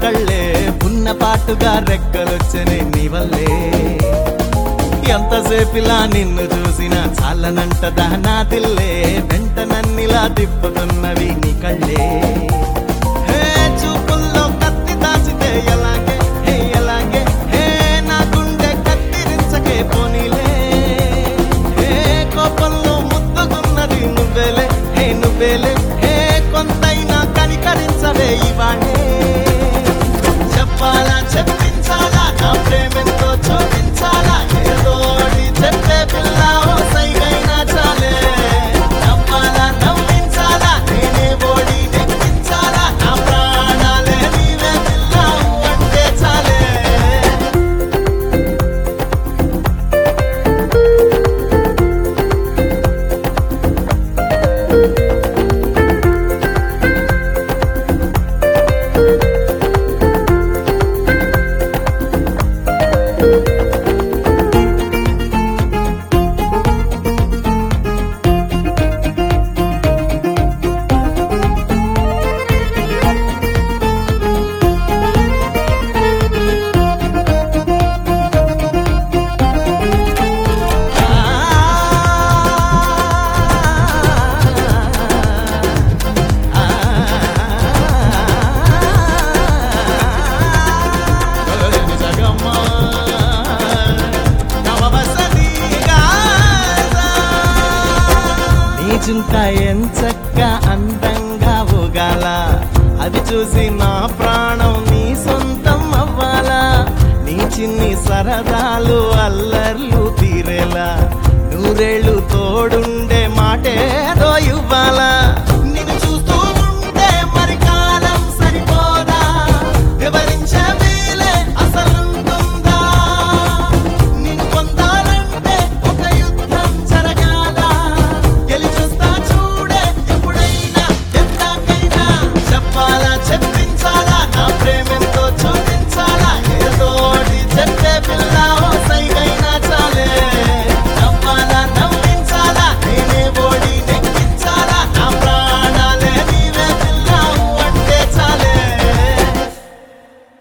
కళ్ళే ఉన్న పాటుగా రెక్కలొచ్చని నీ వల్లే ఎంతసేపిలా నిన్ను చూసినా చాలనంటదా నా దిల్లే వెంట నన్నిలా తిప్పుతున్నవి నీ కళ్ళే హే చూపుల్లో కత్తి దాచితే ఎలాగే హే ఎలాగే హే నా గుండె కత్తిరించకే పోనీలే హే కోపంలో ముద్దుకున్నది నువ్వేలే హే నువ్వేలే హే కొంతైనా కనికరించవే ఇవాళే చెప్పాలా చెప్పించాలా నా ప్రేమెంతో చూపించాలా ఏదో ఒకటి చెప్పే పిల్ల ఓ సైగైనా చాలే నవ్వాలా నవ్వించాలా నేనే ఓడి నెక్కించాలా నా ప్రాణాలే నీవే పిల్ల అంటే చాలే చుంక ఎంచక్క అందంగా ఊగాల అది చూసి నా ప్రాణం నీ సొంతం అవ్వాలా నీ చిన్ని సరదాలు అల్లర్లు తీరేలా నూరేళ్ళు తోడుండే మాటేదో ఇవ్వాలా